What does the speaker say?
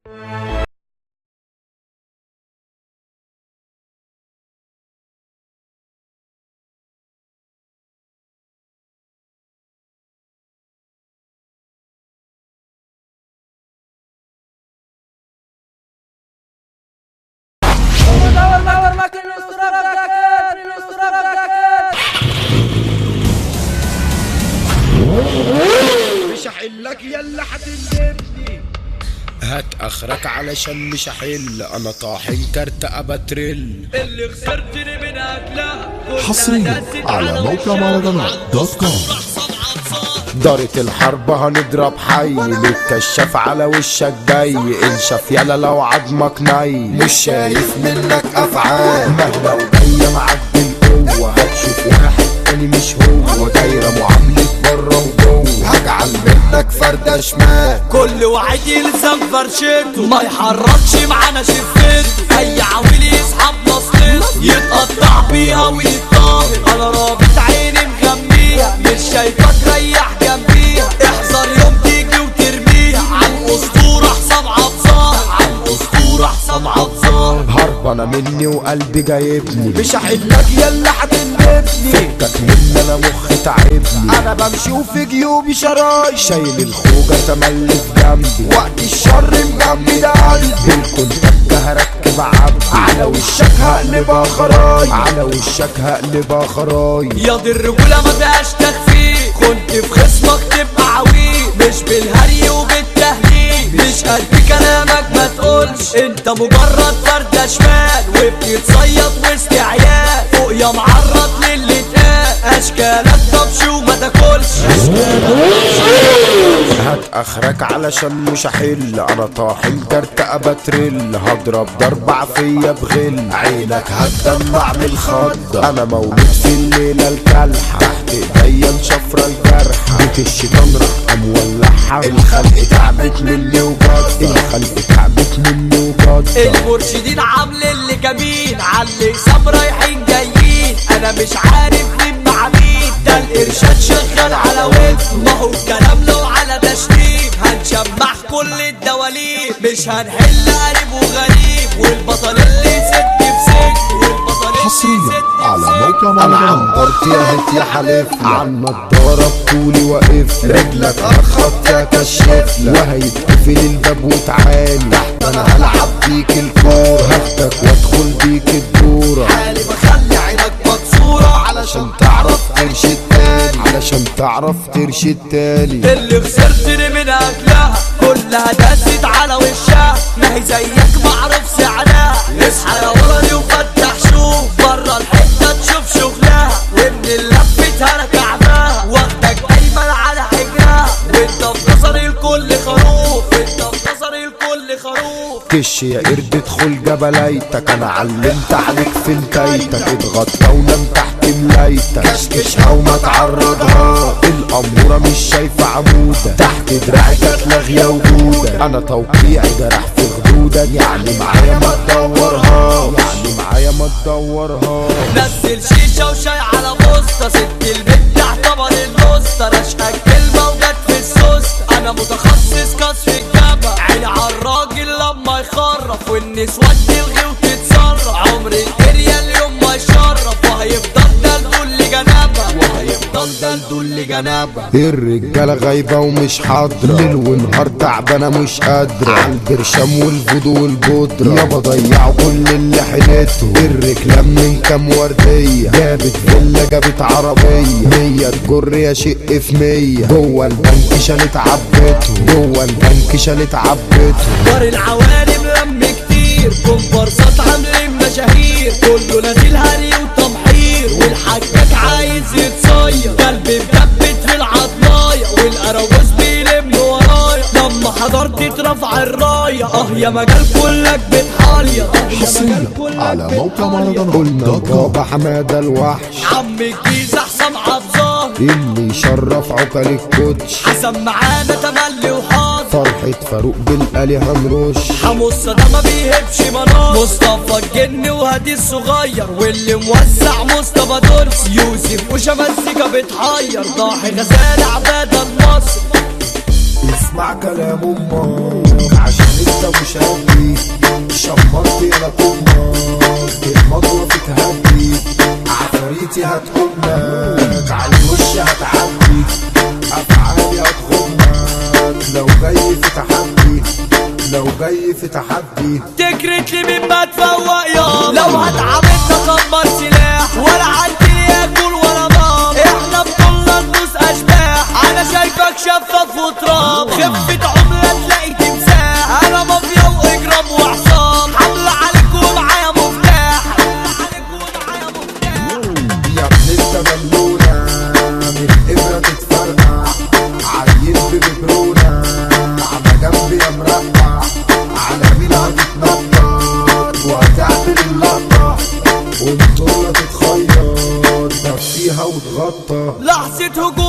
مش هحلك يلا هتندبني هات اخرك علشان مش هحل انا طاحن كارت ابترل اللي خسرتني من اكلها حصريا على موقع مهرجانات دوت كوم دارت الحرب هنضرب حي للكشاف على وشك جاي انشف يلا لو عظمك ني مش شايف منك افعال مهما وجاية معدي القوة هتشوف واحد تاني مش هو دايرة معاملة بره وجوه هجعل منك فردة شمال كل واحد يلزم فرشته ما يحركش معانا شفته اي عويل يسحب نصلته يتقطع بيها ويتطاهر انا رابط عيني مغميها مش شايفك ريح جنبيها احذر يوم تيجي وترميها عن اسطورة حسام عبصار عن اسطورة حسام عبصار هربانة مني وقلبي جايبني مش هحلك يلا هتندبني فكك مني انا مخي تعبني انا بمشي وفي جيوبي شرايط شايل الخوجة تملي في جنبي وقت الشر مجمد قلبي بالكونتاكت هركب عبد على وشك هقلبها خرايط على وشك هقلبها خرايط يا دي الرجولة ما فيهاش تخفيف كنت في خصمك تبقى عويل مش بالهري وبالتهليل مش قد كلامك ما تقولش انت مجرد فردة شمال وبتتصيد وسط عيال فوق يا معرض للي اتقال اشكالك طبش وما تاكلش هات اخرك علشان مش هحل انا طاحن كارت ابترل هضرب ضربة فيا بغل عينك هتدمع من الخض انا مولود في الليلة الكالحة تحت ايديا شفرة الجرح بيت الشيطان راح مولعها الخلق تعبت مني وجد الخلق تعبت مني وجد المرشدين عامل اللي جميل علي سام رايحين جايين انا مش عارف مين مع مين ده الارشاد شغال على ود ما هو الكلام لو على تشتيت هنشمع كل الدواليب مش هنحل قريب وغريب والبطل اللي يسد في سجن والبطل اللي حصريا يسد في على سجن. موقع انا مهرجانات عمرت يا هت يا حلف عن نضارة بطولي واقف رجلك ارخط يا كشف وهيتقفل الباب وتعالي تحت انا هلعب بيك الكورة هاخدك وادخل بيك الدورة حالي بخلي عينك مكسورة علشان تعرف ترشد تاني علشان تعرف ترشد تاني اللي خسرتني من اجلها كلها دست على وشها ما هي زيك معروف سعرها اصحى يا ولدي وفتح شوف بره الحته تشوف شغلها ومن اللي لفتها انا كعبها واخدك دايما على حجرها وانت في نظري الكل خروف انت في نظري الكل خروف كش يا قرد ادخل جبليتك انا علمت عليك في انتيتك اتغطى ونام تحت ملايتك كشكشها وما تعرضها الاموره مش شايفه عموده تحت دراعي كانت لاغيه وجوده انا توقيعي جرح في خدودك يعني معايا ما تدورها يعني معايا ما تدورها نزل شيشة وشاي على بوسطة ست البيت تعتبر الوسطى رشقة كلمة وجت في السوستة أنا متخصص كشف الجبهة عيني على الراجل لما يخرف والنسوان تلغي وتتصرف عمر الاريا اليوم ما يشرف وهيفضل ده الدول جنابها وهيفضل ده الدول جنابها الرجالة غايبة ومش حاضرة ليل ونهار تعبانة مش قادرة عالبرشام والفودو والبودرة يابا ضيعوا كل اللي حيلته الركلام من كام وردية جابت فيلا جابت عربية مية تجر يا شق في مية جوه البنك شالت عبته جوه البنك شالت عبته دار العوالم لم كتير كومبارسات عاملين مشاهير كله نازل هري وتمحير والحجاج عايز يتصير قلبي مثبت في العضلاية والقراويز بيلم ورايا لما حضرت اترفع الراية اه يا مجال كلك بتحاليا اه يا مجال حصريا كلك على موقع مهرجانات قلنا دوت كوم بابا حمادة الوحش عم الجيزة حسام عبزار اللي يشرف عقل الكوتش حسن معانا تملي وحاضر فرحة فاروق بالآلي هنرش حمص ده ما بيهبش مناص مصطفى الجن وهادي الصغير واللي موزع مصطفى درس يوسف وشمسكة بتحير ضاحي غزال عبادة النصر اسمع كلام امك عشان ابني انت مش قدي شمرت يا كمار المضوى فيك هدي عفاريتي هتقومك على الوش هتعدي افعالي هتغمك لو جاي في تحدي لو جاي في تحدي تكرت لي من ما تفوق يوم لو هتعاملنا كبر سلاح ولا عندي لي ياكل ولا نار احنا بطولنا ندوس اشباح انا شايفك شفاف وتراب خفة عملة تلاقي تمساح انا مافيا واجرام وعصام حملة عليك ومعايا مفتاح يا ابن انت مجنونة من ابرة تتفرقع عيل ببرونة على جنبي يا مرقع على مين هتتنطط وهتعمل اللقطة والبطولة تتخيط ده فيها وتغطى لحظة هجوم